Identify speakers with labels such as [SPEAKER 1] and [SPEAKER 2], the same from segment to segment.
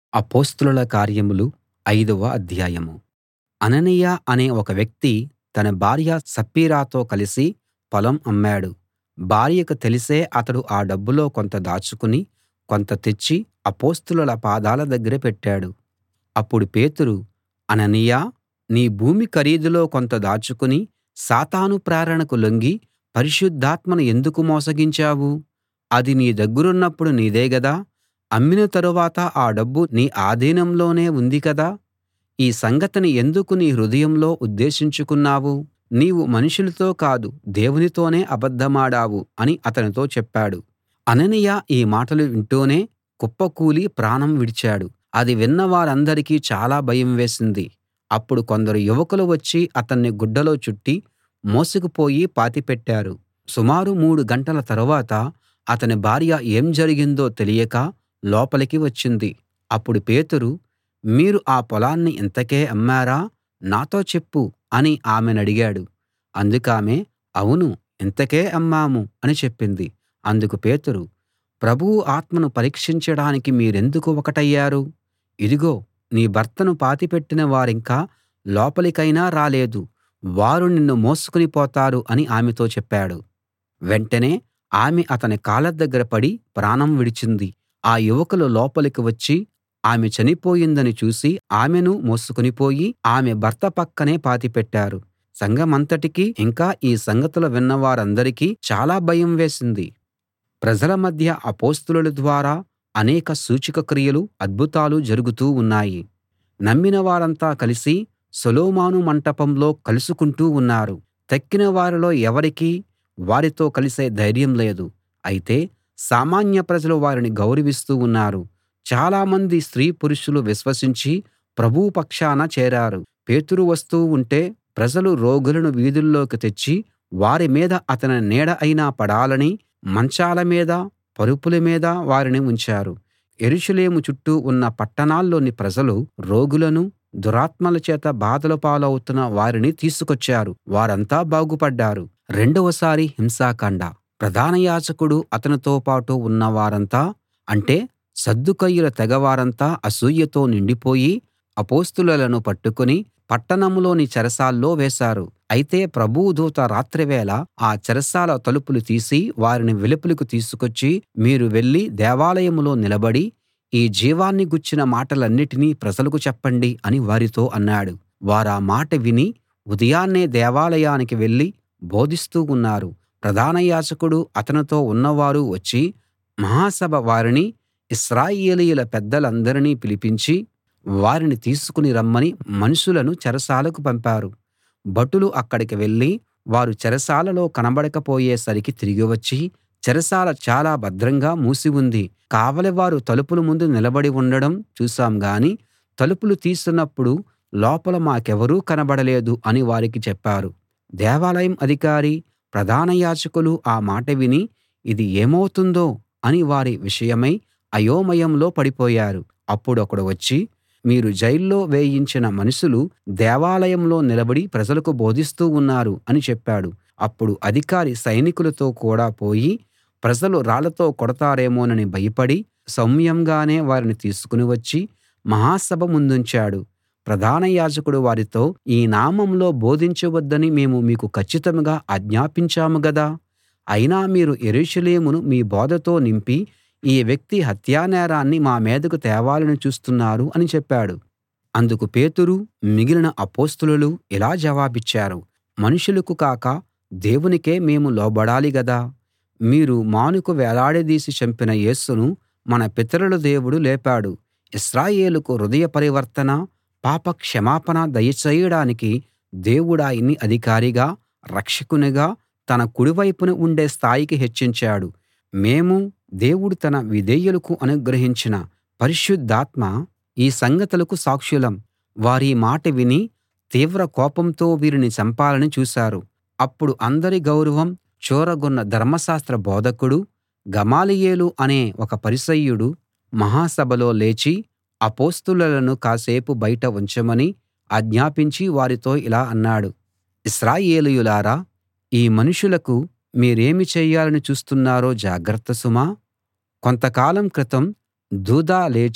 [SPEAKER 1] అపొస్తలుల కార్యములు ఐదవ అధ్యాయం అననీయ అనే ఒక వ్యక్తి తన భార్య సప్పీరాతో కలిసి పొలం అమ్మాడు భార్యకు తెలిసే అతడు ఆ డబ్బులో కొంత దాచుకుని కొంత తెచ్చి అపొస్తలుల పాదాల దగ్గర పెట్టాడు అప్పుడు పేతురు అననీయా నీ భూమి ఖరీదులో కొంత దాచుకుని సాతాను ప్రేరణకు లొంగి పరిశుద్ధాత్మను ఎందుకు మోసగించావు అది నీ దగ్గరున్నప్పుడు నీదే గదా అమ్మిన తరువాత ఆ డబ్బు నీ ఆధీనంలోనే ఉంది కదా ఈ సంగతిని ఎందుకు నీ హృదయంలో ఉద్దేశించుకున్నావు నీవు మనుషులతో కాదు దేవునితోనే అబద్ధమాడావు అని అతనితో చెప్పాడు అననీయ ఈ మాటలు వింటూనే కుప్పకూలి ప్రాణం విడిచాడు అది విన్న వారందరికీ చాలా భయం వేసింది అప్పుడు కొందరు యువకులు వచ్చి అతన్ని గుడ్డలో చుట్టి మోసుకుపోయి పాతిపెట్టారు సుమారు మూడు గంటల తరువాత అతని భార్య ఏం జరిగిందో తెలియక లోపలికి వచ్చింది అప్పుడు పేతురు మీరు ఆ పొలాన్ని ఇంతకే అమ్మారా నాతో చెప్పు అని ఆమెనడిగాడు అందుకామె అవును ఇంతకే అమ్మాము అని చెప్పింది అందుకు పేతురు ప్రభువు ఆత్మను పరీక్షించడానికి మీరెందుకు ఒకటయ్యారు ఇదిగో నీ భర్తను పాతిపెట్టిన వారింకా లోపలికైనా రాలేదు వారు నిన్ను మోసుకుని పోతారు అని ఆమెతో చెప్పాడు వెంటనే ఆమె అతని కాళ్ళ దగ్గర పడి ప్రాణం విడిచింది ఆ యువకులు లోపలికి వచ్చి ఆమె చనిపోయిందని చూసి ఆమెను మోసుకుని పోయి ఆమె భర్త పక్కనే పాతిపెట్టారు సంఘమంతటికీ ఇంకా ఈ సంగతులు విన్న వారందరికీ చాలా భయం వేసింది ప్రజల మధ్య అపొస్తలుల ద్వారా అనేక సూచక క్రియలు అద్భుతాలు జరుగుతూ ఉన్నాయి నమ్మిన వారంతా కలిసి సొలొమోను మంటపంలో కలుసుకుంటూ ఉన్నారు తక్కిన వారిలో ఎవరికీ వారితో కలిసే ధైర్యం లేదు అయితే సామాన్య ప్రజలు వారిని గౌరవిస్తూ ఉన్నారు చాలామంది స్త్రీ పురుషులు విశ్వసించి ప్రభువు పక్షాన చేరారు పేతురు వస్తూ ఉంటే ప్రజలు రోగులను వీధుల్లోకి తెచ్చి వారి మీద అతని నీడ అయినా పడాలని మంచాల మీద పరుపుల మీద వారిని ఉంచారు యెరూషలేము చుట్టూ ఉన్న పట్టణాల్లోని ప్రజలు రోగులను దురాత్మల చేత బాధల పాలవుతున్న వారిని తీసుకొచ్చారు వారంతా బాగుపడ్డారు రెండవసారి హింసాకాండ ప్రధాన యాజకుడు అతనితో పాటు ఉన్న వారంతా అంటే సద్దూకయ్యుల తెగవారంతా అసూయతో నిండిపోయి అపొస్తలులను పట్టుకుని పట్టణంలోని చెరసాల్లో వేశారు అయితే ప్రభువు దూత రాత్రివేళ ఆ చెరసాల తలుపులు తీసి వారిని వెలుపలికి తీసుకొచ్చి మీరు వెళ్ళి దేవాలయంలో నిలబడి ఈ జీవాన్ని గూర్చిన మాటలన్నిటినీ ప్రజలకు చెప్పండి అని వారితో అన్నాడు వారా మాట విని ఉదయాన్నే దేవాలయానికి వెళ్ళి బోధిస్తూ ఉన్నారు ప్రధాన యాజకుడు అతనితో ఉన్నవారు వచ్చి మహాసభ వారిని ఇశ్రాయేలీయుల పెద్దలందరినీ పిలిపించి వారిని తీసుకుని రమ్మని మనుషులను చెరసాలకు పంపారు భటులు అక్కడికి వెళ్ళి వారు చెరసాలలో కనబడకపోయేసరికి తిరిగి వచ్చి చెరసాల చాలా భద్రంగా మూసి ఉంది కావలివారు తలుపుల ముందు నిలబడి ఉండడం చూశాం గాని తలుపులు తీస్తున్నప్పుడు లోపల మాకెవరూ కనబడలేదు అని వారికి చెప్పారు దేవాలయం అధికారి ప్రధాన యాజకులు ఆ మాట విని ఇది ఏమవుతుందో అని వారి విషయమై అయోమయంలో పడిపోయారు అప్పుడొకడు వచ్చి మీరు జైల్లో వేయించిన మనుషులు దేవాలయంలో నిలబడి ప్రజలకు బోధిస్తూ ఉన్నారు అని చెప్పాడు అప్పుడు అధికారి సైనికులతో కూడా పోయి ప్రజలు రాళ్లతో కొడతారేమోనని భయపడి సౌమ్యంగానే వారిని తీసుకుని వచ్చి మహాసభ ముందుంచాడు ప్రధాన యాజకుడు వారితో ఈ నామంలో బోధించవద్దని మేము మీకు కచ్చితంగా ఆజ్ఞాపించాము గదా అయినా మీరు యెరూషలేమును మీ బోధతో నింపి ఈ వ్యక్తి హత్యానేరాన్ని మా మీదకు తేవాలని చూస్తున్నారు అని చెప్పాడు అందుకు పేతురు మిగిలిన అపొస్తలులు ఇలా జవాబిచ్చారు మనుషులకు కాక దేవునికే మేము లోబడాలి గదా మీరు మానుకు వేలాడదీసి చంపిన యేసును మన పితరుల దేవుడు లేపాడు ఇశ్రాయేలుకు హృదయ పరివర్తన పాప క్షమాపణ దయచేయడానికి దేవుడాయన్ని అధికారిగా రక్షకునిగా తన కుడివైపున ఉండే స్థాయికి హెచ్చించాడు మేము దేవుడు తన విధేయులకు అనుగ్రహించిన పరిశుద్ధాత్మ ఈ సంగతులకు సాక్షులం వారీ మాట విని తీవ్ర కోపంతో వీరిని చంపాలని చూశారు అప్పుడు అందరి గౌరవం చూరగొన్న ధర్మశాస్త్ర బోధకుడు గమాలియేలు అనే ఒక పరిసయ్యుడు మహాసభలో లేచి అపొస్తలులను కాసేపు బయట ఉంచమని ఆజ్ఞాపించి వారితో ఇలా అన్నాడు ఇశ్రాయేలీయులారా ఈ మనుషులకు మీరేమి చేయాలని చూస్తున్నారో జాగ్రత్త సుమా కొంతకాలం క్రితం దూదా లేచి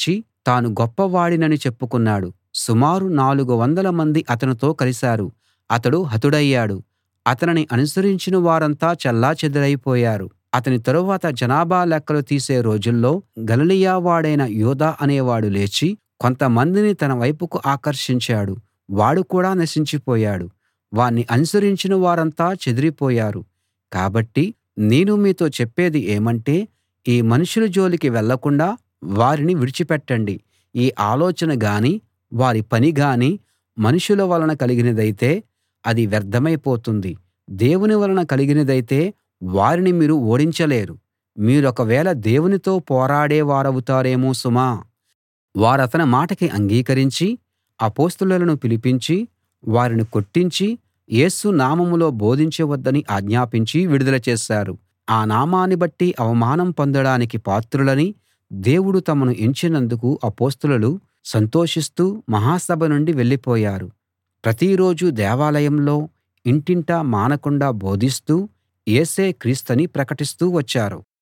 [SPEAKER 1] తాను గొప్పవాడినని చెప్పుకున్నాడు సుమారు నాలుగు వందల మంది అతనితో కలిశారు అతడు హతుడయ్యాడు అతనిని అనుసరించిన వారంతా చెల్లాచెదరైపోయారు అతని తరువాత జనాభా లెక్కలు తీసే రోజుల్లో గలిలయ వాడైన యూదా అనేవాడు లేచి కొంతమందిని తన వైపుకు ఆకర్షించాడు వాడు కూడా నశించిపోయాడు వాణ్ణి అనుసరించిన వారంతా చెదిరిపోయారు కాబట్టి నేను మీతో చెప్పేది ఏమంటే ఈ మనుషుల జోలికి వెళ్ళకుండా వారిని విడిచిపెట్టండి ఈ ఆలోచన గాని వారి పని గాని మనుషుల వలన కలిగినదైతే అది వ్యర్థమైపోతుంది దేవుని వలన కలిగినదైతే వారిని మీరు ఓడించలేరు మీరొకవేళ దేవునితో పోరాడే వారవుతారేమో సుమా వారతని మాటకి అంగీకరించి అపొస్తలులను పిలిపించి వారిని కొట్టించి యేసు నామంలో బోధించవద్దని ఆజ్ఞాపించి విడుదల చేశారు ఆ నామాన్ని బట్టి అవమానం పొందడానికి పాత్రులని దేవుడు తమను ఎంచినందుకు అపొస్తలులు సంతోషిస్తూ మహాసభ నుండి వెళ్ళిపోయారు ప్రతిరోజూ దేవాలయంలో ఇంటింటా మానకుండా బోధిస్తూ యేసే క్రీస్తని ప్రకటిస్తూ వచ్చారు